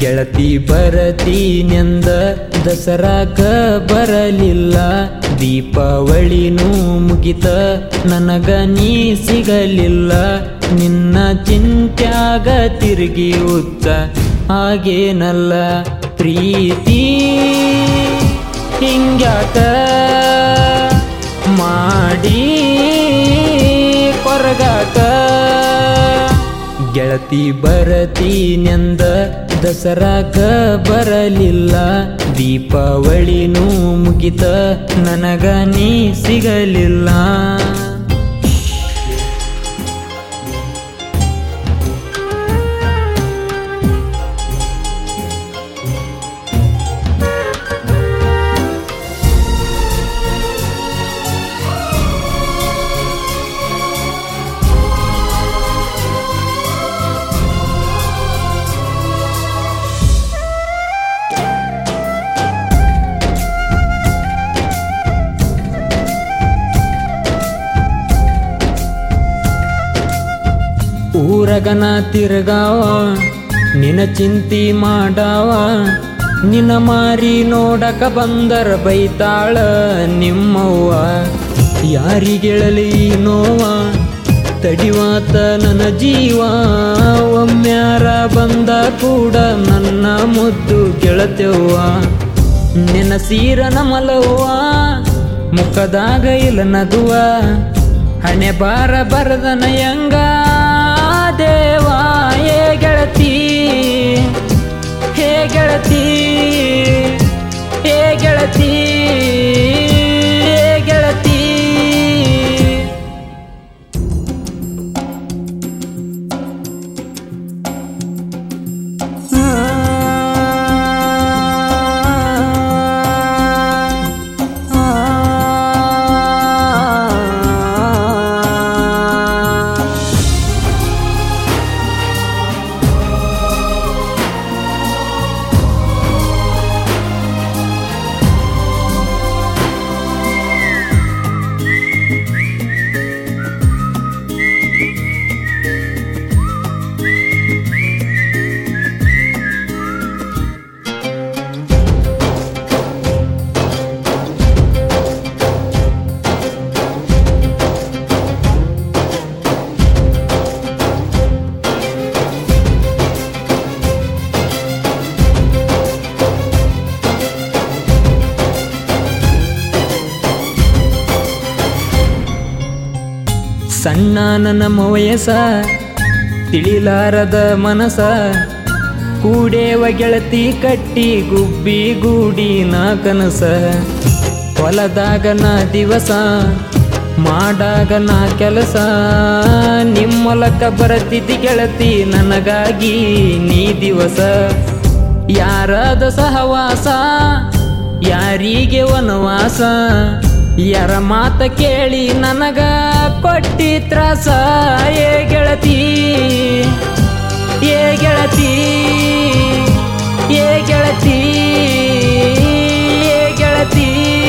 ಗೆಳತಿ ಬರತೀನೆಂದ ದಸರಾಕ ಬರಲಿಲ್ಲ ದೀಪಾವಳಿನೂ ಮುಗಿತ ನನಗ ನೀ ಸಿಗಲಿಲ್ಲ ನಿನ್ನ ಚಿಂತ್ಯಾಗ ತಿರುಗಿ ಉಚ್ಚ ಹಾಗೇನಲ್ಲ ಪ್ರೀತಿ ಹಿಂಗ್ಯಾಕ ಮಾಡಿ ಕೊರಗಾಕ ಗೆಳತಿ ಬರತೀನೆಂದ ದಸರಾಕ ಬರಲಿಲ್ಲ ದೀಪಾವಳಿನೂ ಮುಗಿತ ನನಗ ನೀ ಸಿಗಲಿಲ್ಲ ಊರಗನ ತಿರ್ಗಾವ ನಿನ ಚಿಂತಿ ಮಾಡಾವ ನಿನ ಮಾರಿ ನೋಡಕ ಬಂದರ ಬೈತಾಳ ನಿಮ್ಮವ್ವ ಯಾರಿಗೆಳಲಿ ಈ ನೋವ ತಡಿವಾತ ನನ್ನ ಜೀವ ಒಮ್ಮ್ಯಾರ ಬಂದ ಕೂಡ ನನ್ನ ಮುದ್ದು ಗೆಳತೆವ್ವ ನೆನಸೀರ ನಮಲವ್ವ ಮುಖದಾಗ ಇಲ್ಲ ನಗುವ ಹಣೆ ಬಾರ ಬರದನ ಯಂಗ ದೇವ ಏ ಗೆಳತಿ ಹೇ ಗೆಳತಿ ಹೇ ಗೆಳತಿ ಹೇ ಗೆಳತಿ ಸಣ್ಣ ನನ್ನ ವಯಸ್ಸ ತಿಳಿಲಾರದ ಮನಸ ಕೂಡೇವ ಗೆಳತಿ ಕಟ್ಟಿ ಗುಬ್ಬಿ ಗೂಡಿನ ಕನಸ ಹೊಲದಾಗ ನಾ ದಿವಸ ಮಾಡಾಗ ನಾ ಕೆಲಸ ನಿಮ್ಮೊಲಕ ಬರತಿದ್ದಿ ಗೆಳತಿ ನನಗಾಗಿ ನೀ ದಿವಸ ಯಾರದ ಸಹವಾಸ ಯಾರಿಗೆ ವನವಾಸ ಯಾರ ಮಾತ ಕೇಳಿ ನನಗ ಕೊಟ್ಟಿ ತ್ರಾಸ ಏ ಗೆಳತಿ ಏ ಗೆಳತಿ ಏ ಗೆಳತಿ ಏ ಗೆಳತಿ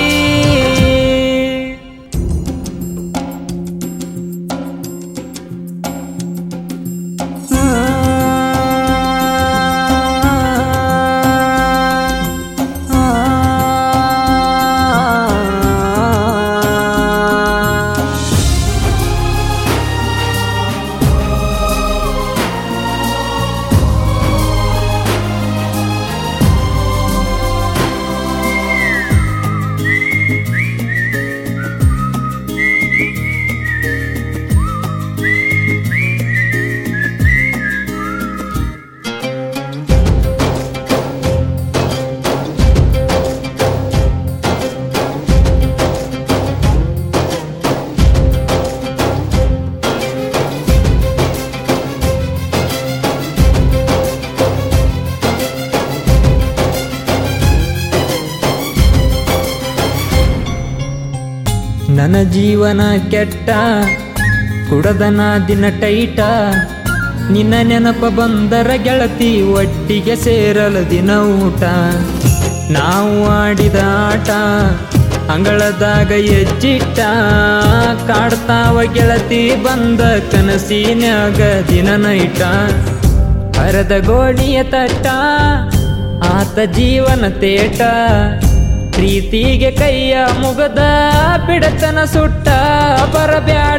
ನನ್ನ ಜೀವನ ಕೆಟ್ಟ ಕುಡದನ ದಿನ ಟೈಟ ನಿನ್ನ ನೆನಪ ಬಂದರ ಗೆಳತಿ ಒಟ್ಟಿಗೆ ಸೇರಲು ದಿನ ಊಟ ನಾವು ಆಡಿದ ಆಟ ಅಂಗಳದಾಗ ಎಜ್ಜಿಟ್ಟ ಕಾಡ್ತಾವ ಗೆಳತಿ ಬಂದ ಕನಸಿನ್ಯಾಗ ದಿನ ನೈಟ ಹರದ ಗೋಣಿಯ ತಟ್ಟ ಆತ ಜೀವನ ತೇಟ ಪ್ರೀತಿಗೆ ಕೈಯ ಮುಗದ ಬಿಡತನ ಸುಟ್ಟ ಬರಬ್ಯಾಡ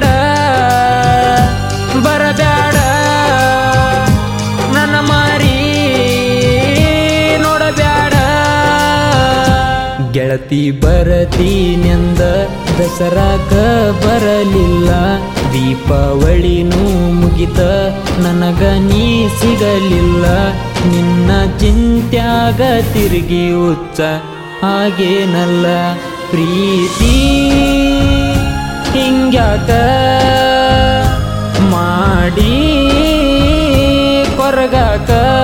ಬರಬ್ಯಾಡ ನನ್ನ ಮಾರಿ ನೋಡಬ್ಯಾಡ ಗೆಳತಿ ಬರತೀನೆಂದ ದಸರಾಕ ಬರಲಿಲ್ಲ ದೀಪಾವಳಿನೂ ಮುಗಿತ ನನಗ ನೀ ಸಿಗಲಿಲ್ಲ ನಿನ್ನ ಚಿಂತ್ಯಾಗ ತಿರುಗಿ ಉಚ್ಚ ಹಾಗೇನಲ್ಲ ಪ್ರೀತಿ ಹಿಂಗ್ಯಾಕ ಮಾಡಿ ಕೊರಗಾಕ